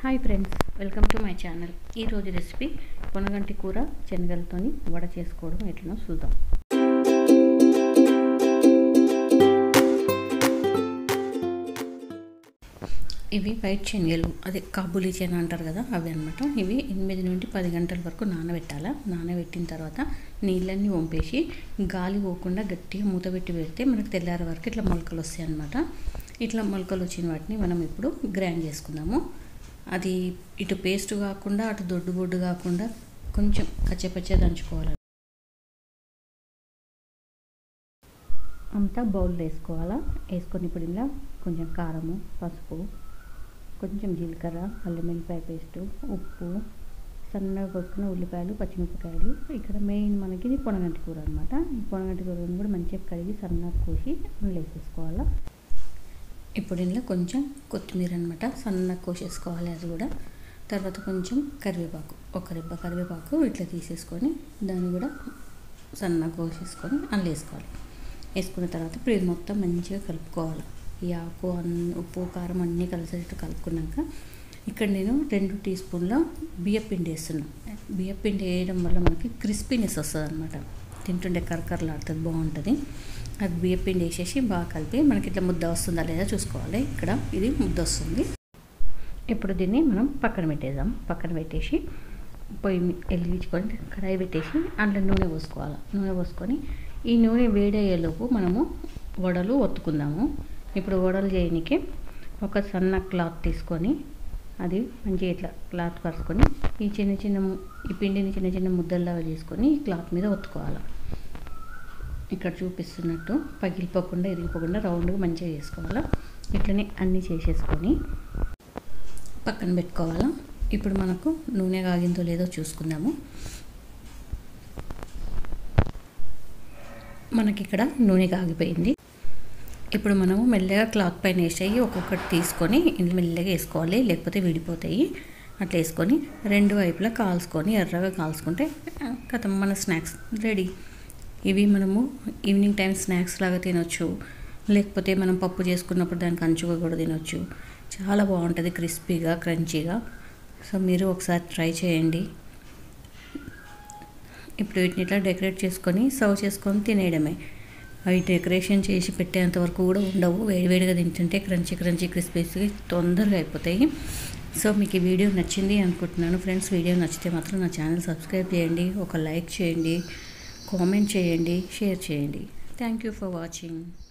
hi friends welcome to my channel ఈరోజు recipe పొనగంటి కూర శనగలతోని వడ చేసుకోవడం ఎట్లనో చూద్దాం ఇవి వైట్ శనగలు అదే కాబూలీ చెన అంటారు కదా అవి అనమాట ఇవి ఎనిమిది నుండి పది గంటల వరకు నానబెట్టాలా నానబెట్టిన తర్వాత నీళ్ళన్నీ వంపేసి గాలి పోకుండా గట్టిగా మూత పెట్టి పెడితే మనకు తెల్లారి వరకు ఇట్లా మొలకలు వస్తాయి అనమాట ఇట్లా మొలకలు వచ్చిన వాటిని మనం ఇప్పుడు గ్రైండ్ చేసుకుందాము అది ఇటు పేస్ట్ కాకుండా అటు దొడ్డు బొడ్డు కాకుండా కొంచెం కచ్చపచ్చ దంచుకోవాలి అంతా బౌల్ వేసుకోవాలా వేసుకొని ఇప్పుడు ఇలా కొంచెం కారము పసుపు కొంచెం జీలకర్ర అల్లం వెల్లిపాయ పేస్టు ఉప్పు సన్నగా కొట్టుకున్న ఉల్లిపాయలు పచ్చిమిరపకాయలు ఇక్కడ మెయిన్ మనకి ఇది పొనగంటి కూర అనమాట ఈ పొనగంటి కూరని కూడా మంచిగా కడిగి సన్నగా కోసి అందులో వేసేసుకోవాలా ఇప్పుడు ఇందులో కొంచెం కొత్తిమీర అనమాట సన్నగా కోసేసుకోవాలి అది కూడా తర్వాత కొంచెం కరివేపాకు ఒక రెబ్బ కరివేపాకు ఇట్లా తీసేసుకొని దాన్ని కూడా సన్నగా కోసేసుకొని అందులో వేసుకోవాలి వేసుకున్న తర్వాత ఇప్పుడు ఇది మొత్తం మంచిగా కలుపుకోవాలి ఈ ఆకు అన్ని ఉప్పు కారం అన్నీ కలిసేటట్టు కలుపుకున్నాక ఇక్కడ నేను రెండు టీ స్పూన్ల బియ్యపిండి వేస్తున్నాను బియ్యపిండి వేయడం వల్ల మనకి క్రిస్పీనెస్ వస్తుంది అనమాట తింటుంటే కరకరలాడుతుంది బాగుంటుంది అది బియ్యపిండి వేసేసి బాగా కలిపి మనకి ఇట్లా ముద్ద వస్తుందా లేదా చూసుకోవాలి ఇక్కడ ఇది ముద్ద వస్తుంది ఇప్పుడు దీన్ని మనం పక్కన పెట్టేద్దాం పక్కన పెట్టేసి పొయ్యి వెలిగించుకొని కడాయి పెట్టేసి అందులో నూనె పోసుకోవాలి నూనె పోసుకొని ఈ నూనె వేడయ్యేలోపు మనము వడలు ఒత్తుకుందాము ఇప్పుడు వడలు చేయడానికి ఒక సన్న క్లాత్ తీసుకొని అది మంచిగా ఇట్లా క్లాత్ పరుచుకొని ఈ చిన్న చిన్న ఈ పిండిని చిన్న చిన్న ముద్దల్లాగా చేసుకొని ఈ క్లాత్ మీద ఒత్తుకోవాలి ఇక్కడ చూపిస్తున్నట్టు పగిలిపోకుండా ఇరిగిపోకుండా రౌండ్గా మంచిగా చేసుకోవాలి ఇట్లనే అన్నీ చేసేసుకొని పక్కన పెట్టుకోవాలా ఇప్పుడు మనకు నూనె కాగిందో లేదో చూసుకుందాము మనకి ఇక్కడ నూనె కాగిపోయింది ఇప్పుడు మనము మెల్లగా క్లాత్ పైన వేసేయి ఒక్కొక్కటి తీసుకొని ఇంట్లో మెల్లగా వేసుకోవాలి లేకపోతే విడిపోతాయి అట్లా వేసుకొని రెండు వైపులా కాల్చుకొని ఎర్రగా కాల్చుకుంటే కథం మన స్నాక్స్ రెడీ ఇవి మనము ఈవినింగ్ టైం స్నాక్స్ లాగా తినొచ్చు లేకపోతే మనం పప్పు చేసుకున్నప్పుడు దానికి అంచుగా కూడా తినొచ్చు చాలా బాగుంటుంది క్రిస్పీగా క్రంచీగా సో మీరు ఒకసారి ట్రై చేయండి ఇప్పుడు వీటిని ఇట్లా డెకరేట్ చేసుకొని సర్వ్ చేసుకొని తినేయడమే అవి డెకరేషన్ చేసి పెట్టేంత వరకు కూడా ఉండవు వేడివేడిగా తింటుంటే క్రంచీ క్రంచీ క్రిస్పీస్గా తొందరగా అయిపోతాయి సో మీకు ఈ వీడియో నచ్చింది అనుకుంటున్నాను ఫ్రెండ్స్ వీడియో నచ్చితే మాత్రం నా ఛానల్ సబ్స్క్రైబ్ చేయండి ఒక లైక్ చేయండి కామెంట్ చేయండి షేర్ చేయండి థ్యాంక్ యూ ఫర్ వాచింగ్